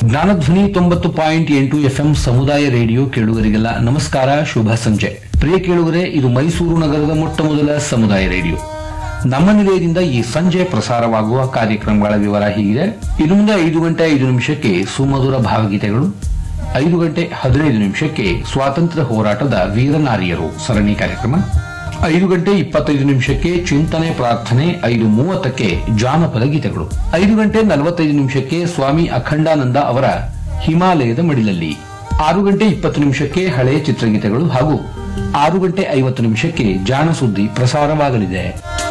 ಜ್ಞಾನಧ್ವನಿ ತೊಂಬತ್ತು ಪಾಯಿಂಟ್ ಎಂಟು ಎಫ್ಎಂ ಸಮುದಾಯ ರೇಡಿಯೋ ಕೇಳುಗರಿಗೆಲ್ಲ ನಮಸ್ಕಾರ ಶುಭ ಸಂಜೆ ಪ್ರಿಯ ಕೇಳುಗರೆ ಇದು ಮೈಸೂರು ನಗರದ ಮೊಟ್ಟ ಮೊದಲ ಸಮುದಾಯ ರೇಡಿಯೋ ನಮ್ಮ ನಿಲಯದಿಂದ ಈ ಸಂಜೆ ಪ್ರಸಾರವಾಗುವ ಕಾರ್ಯಕ್ರಮಗಳ ವಿವರ ಹೀಗಿದೆ ಇನ್ನು ಮುಂದೆ ಐದು ಗಂಟೆ ಐದು ನಿಮಿಷಕ್ಕೆ ಸುಮಧುರ ಭಾವಗೀತೆಗಳು ಐದು ಗಂಟೆ ಹದಿನೈದು ನಿಮಿಷಕ್ಕೆ ಸ್ವಾತಂತ್ರ್ಯ ಹೋರಾಟದ ವೀರನಾರಿಯರು ಸರಣಿ ಕಾರ್ಯಕ್ರಮ ಐದು ಗಂಟೆ ಇಪ್ಪತ್ತೈದು ನಿಮಿಷಕ್ಕೆ ಚಿಂತನೆ ಪ್ರಾರ್ಥನೆ ಐದು ಮೂವತ್ತಕ್ಕೆ ಜಾನಪದ ಗೀತೆಗಳು ಐದು ಗಂಟೆ ನಲವತ್ತೈದು ನಿಮಿಷಕ್ಕೆ ಸ್ವಾಮಿ ಅಖಂಡಾನಂದ ಅವರ ಹಿಮಾಲಯದ ಮಡಿಲಲ್ಲಿ ಆರು ಗಂಟೆ ಇಪ್ಪತ್ತು ನಿಮಿಷಕ್ಕೆ ಹಳೆಯ ಚಿತ್ರಗೀತೆಗಳು ಹಾಗೂ ಆರು ಗಂಟೆ ಐವತ್ತು ನಿಮಿಷಕ್ಕೆ ಜಾಣ ಸುದ್ದಿ ಪ್ರಸಾರವಾಗಲಿದೆ